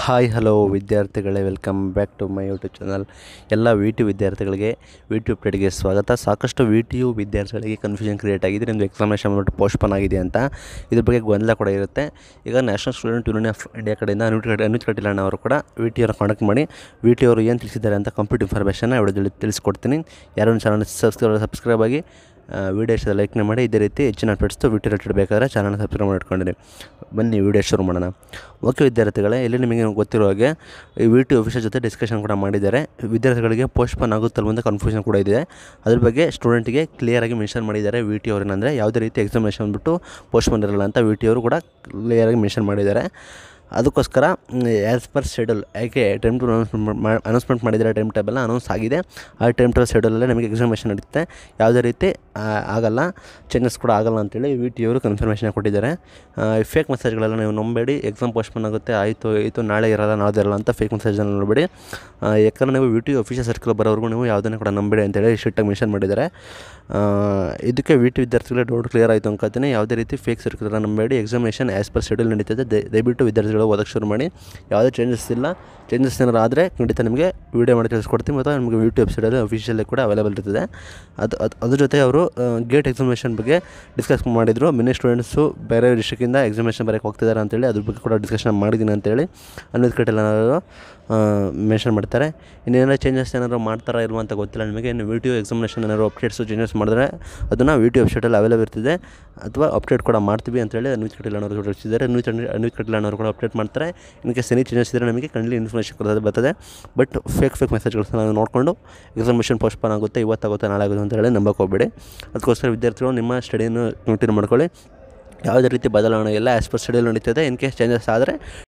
hi hello ವಿದ್ಯಾರ್ಥಿಗಳೇ welcome back to my YouTube channel ಎಲ್ಲ V T ವಿದ್ಯಾರ್ಥಿಗಳಿಗೆ V T ಅಪ್ಡೇಟ್ಗೆ ಸ್ವಾಗತ ಸಾಕಷ್ಟು ವಿ ಟಿ ಯು ವಿದ್ಯಾರ್ಥಿಗಳಿಗೆ ಕನ್ಫ್ಯೂಷನ್ ಕ್ರಿಯೇಟ್ ಆಗಿದೆ ನಿಮ್ಮದು ಎಕ್ಸಾಮಿನೇಷನ್ ಬಂದ್ಬಿಟ್ಟು ಪೋಸ್ಟ್ಪೋನ್ ಆಗಿದೆ ಅಂತ ಇದ್ರ ಬಗ್ಗೆ ಗೊಂದಲ ಕೂಡ ಇರುತ್ತೆ ಈಗ national student union of India ಕಡೆಯಿಂದ ಅನುಟ್ ಕಡೆ ಅನುಟ್ ಕಟೀಲಣ್ಣ ಅವರು ಕೂಡ ವಿ ಟಿ ಅವ್ರನ್ನ ಕಾಂಟ್ಯಾಕ್ಟ್ ಮಾಡಿ ವಿ ಟಿ ಅವರು ಏನು ತಿಳಿಸಿದ್ದಾರೆ ಅಂತ ಕಂಪ್ಲೀಟ್ ಇನ್ಫಾರ್ಮೇಷನ್ನ ವಿಡಿಯೋದಲ್ಲಿ ತಿಳಿಸ್ಕೊಡ್ತೀನಿ ಯಾರು ಚಾನಲ್ ಸಬ್ಸ್ಕ್ರೈಬ್ ಸಬ್ಸ್ಕ್ರೈಬ್ ಆಗಿ ವಿಡಿಯೋ ಇಷ್ಟ ಲೈಕ್ನ ಮಾಡಿ ಇದೇ ರೀತಿ ಹೆಚ್ಚಿನ ಅಪ್ಡೇಟ್ಸ್ತು ವಿಡಿಯೋ ರಿಲೇಟೆಡ್ ಬೇಕಾದರೆ ಚಾನಲ್ನ ಸಬ್ಸ್ಕ್ರೈಬ್ ಮಾಡಿಟ್ಕೊಂಡಿರಿ ಬನ್ನಿ ವಿಡಿಯೋ ಶುರು ಮಾಡೋಣ ಓಕೆ ವಿದ್ಯಾರ್ಥಿಗಳೇ ಇಲ್ಲಿ ನಿಮಗೆ ಗೊತ್ತಿರೋ ಹಾಗೆ ಈ ವಿ ಟಿ ಆಫೀಸರ್ ಜೊತೆ ಡಿಸ್ಕಷನ್ ಕೂಡ ಮಾಡಿದ್ದಾರೆ ವಿದ್ಯಾರ್ಥಿಗಳಿಗೆ ಪೋಸ್ಟ್ಪೋನ್ ಆಗುತ್ತಲ್ವ ಅಂತ ಕನ್ಫ್ಯೂಷನ್ ಕೂಡ ಇದೆ ಅದ್ರ ಬಗ್ಗೆ ಸ್ಟೂಡೆಂಟಿಗೆ ಕ್ಲಿಯರಾಗಿ ಮೆನ್ಷನ್ ಮಾಡಿದ್ದಾರೆ ವಿ ಟಿ ಏನಂದರೆ ಯಾವುದೇ ರೀತಿ ಎಕ್ಸಾಮಿನೇಷನ್ ಬಂದ್ಬಿಟ್ಟು ಪೋಸ್ಟ್ಪೋನ್ ಇರಲ್ಲ ಅಂತ ವಿ ಟಿ ಅವರು ಕೂಡ ಕ್ಲಿಯರಾಗಿ ಮೆನ್ಷನ್ ಮಾಡಿದ್ದಾರೆ ಅದಕ್ಕೋಸ್ಕರ ಆ್ಯಸ್ ಪರ್ ಶೆಡ್ಯೂಲ್ ಯಾಕೆ ಟೈಮ್ ಟು ಅನೌನ್ಸ್ಮೆಂಟ್ ಮಾಡಿದರೆ ಟೈಮ್ ಟೇಬಲ್ನ ಅನೌನ್ಸ್ ಆಗಿದೆ ಆ ಟೈಮ್ ಟೇಬಲ್ ಶೆಡ್ಯೂಲಲ್ಲೇ ನಮಗೆ ಎಕ್ಸಾಮಿನೇಷನ್ ನಡೀತೆ ಯಾವುದೇ ರೀತಿ ಆ, ಆಗಲ್ಲ ಚೇಂಜಸ್ ಕೂಡ ಆಗಲ್ಲ ಅಂತೇಳಿ ವಿ ಟಿ ಅವರು ಕನ್ಫರ್ಮೇಷನ್ ಕೊಟ್ಟಿದ್ದಾರೆ ಫೇಕ್ ಮೆಸೇಜ್ಗಳೆಲ್ಲ ನೀವು ನಂಬೇಡಿ ಎಕ್ಸಾಮ್ ಪೋಸ್ಟ್ಪೋನ್ ಆಗುತ್ತೆ ಆಯಿತು ಆಯಿತು ನಾಳೆ ಇರಲ್ಲ ನಾಳೆ ಇರಲ್ಲ ಅಂತ ಫೇಕ್ ಮೆಸೇಜನ್ನು ನೋಡಬೇಡಿ ಆ, ಯಾಕಂದ್ರೆ ನೀವು ವಿ ಟಿ ಆಫೀಷಿಯಲ್ ಸರ್ಕಲ್ ಬರೋವರೆಗೂ ನೀವು ಯಾವುದನ್ನು ಕೂಡ ನಂಬೇಡಿ ಅಂತೇಳಿ ಸ್ಟ್ರಿಕ್ಟಾಗಿ ಮೆನ್ಷನ್ ಮಾಡಿದ್ದಾರೆ ಆ, ಇದಕ್ಕೆ ವಿ ಟಿ ವಿದ್ಯಾರ್ಥಿಗಳ ಡೌಟ್ ಕ್ಲಿಯರ್ ಆಯಿತು ಅನ್ಕೋತೀನಿ ಯಾವುದೇ ರೀತಿ ಫೇಕ್ ಸರ್ಕಲ್ ನಂಬೇಡಿ ಎಕ್ಸಾಮಿನೇಷನ್ ಆ್ಯಸ್ ಪರ್ ಶೆಡ್ಯೂಲ್ ನಡೀತದೆ ದಯ- ದಯವಿಟ್ಟು ವಿದ್ಯಾರ್ಥಿಗಳು ಓದಕ್ಕೆ ಶುರು ಮಾಡಿ ಯಾವುದೇ ಚೇಂಜಸ್ ಇಲ್ಲ ಚೇಂಜಸ್ ಏನಾರು ಆದರೆ ಖಂಡಿತ ನಿಮಗೆ ವೀಡಿಯೋ ಮಾಡಿ ತಿಳಿಸ್ಕೊಡ್ತೀನಿ ಮತ್ತು ನಿಮಗೆ ಯೂಟ್ಯೂಬ್ ವೆಬ್ಸೈಟಲ್ಲಿ ಅಫಿಷಿಯಲಿ ಕೂಡ ಅವೈಲೇಬಲ್ ಇರ್ತದೆ ಅದು ಅದು ಅದ್ರ ಜೊತೆ ಅವರು ಗೇಟ್ ಎಕ್ಸಾಮಿನೇಷನ್ ಬಗ್ಗೆ ಡಿಸ್ಕಸ್ ಮಾಡಿದರು ಮಿನಿ ಸ್ಟೂಡೆಂಟ್ಸು ಬೇರೆ ಡಿಸ್ಟ್ರಿಕ್ಕಿಂದ ಎಕ್ಸಾಮಿನೇಷನ್ ಬರೋಕ್ಕೆ ಹೋಗ್ತಿದ್ದಾರೆ ಅಂತೇಳಿ ಅದ್ರ ಬಗ್ಗೆ ಕೂಡ ಡಿಸ್ಕಷನ್ ಮಾಡಿದ್ದೀನಿ ಅಂತೇಳಿ ಅನ್ನೋದು ಕಟ್ಟೆಲ್ಲ ಮೆನ್ಷನ್ ಮಾಡ್ತಾರೆ ಇನ್ನೇನಾದ್ರು ಚೇಂಜಸ್ ಏನಾದ್ರು ಮಾಡ್ತಾರಾ ಇಲ್ವಾ ಅಂತ ಗೊತ್ತಿಲ್ಲ ನಿಮಗೆ ಇನ್ನು ವಿಡಿಯೋ ಎಕ್ಸಾಮಿನೇಷನ್ ಏನಾದ್ರು ಅಪ್ಡೇಟ್ಸು ಚೇಂಜಸ್ ಮಾಡಿದ್ರೆ ಅದನ್ನು ವಿಡಿಯೋ ವೆಬ್ಸೈಟಲ್ಲಿ ಅವೈಲೇಬಲ್ ಇರ್ತದೆ ಅಥವಾ ಅಪ್ಡೇಟ್ ಕೂಡ ಮಾಡ್ತೀವಿ ಅಂತೇಳಿ ಅನ್ವಿತ್ ಕಟೀಲ್ ಅನ್ನೋರು ತಿಳಿಸಿದ್ದಾರೆ ಅನ್ವಿತ್ ಅನ್ವಿತ್ ಕಟೀಲ್ ಅನ್ನೋರು ಕೂಡ ಅಪ್ಡೇಟ್ ಮಾಡ್ತಾರೆ ಇನ್ ಕೇಸ್ ಎನಿ ಚೇಂಜಸ್ ಇದ್ದರೆ ನಮಗೆ ಕಣ್ಣಲ್ಲಿ ಇನ್ಫಾರ್ಮೇಷನ್ ಕೊಡೋದು ಬರ್ತದೆ ಬಟ್ ಫೇಕ್ ಫೇಕ್ ಮೆಸೇಜ್ಗಳನ್ನ ನಾವು ನೋಡಿಕೊಂಡು ಎಕ್ಸಾಮಿನೇಷನ್ ಪೋಸ್ಟ್ಪೋನ್ ಆಗುತ್ತೆ ಇವತ್ತಾಗುತ್ತೆ ನಾಳೆ ಆಗುತ್ತೆ ಅಂತ ಹೇಳಿ ನಂಬಕ್ಕೆ ಹೋಗಬೇಡಿ ಅದಕ್ಕೋಸ್ಕರ ವಿದ್ಯಾರ್ಥಿಗಳು ನಿಮ್ಮ ಸ್ಟಡಿಯನ್ನು ಕಂಟಿನ್ಯೂ ಮಾಡ್ಕೊಳ್ಳಿ ಯಾವುದೇ ರೀತಿ ಬದಲಾವಣೆ ಇಲ್ಲ ಆ್ಯಸ್ ಪರ್ ಸ್ಟಡಿಯಲ್ಲಿ ನಡೀತದೆ ಇನ್ ಕೇಸ್ ಚೇಂಜಸ್ ಆದರೆ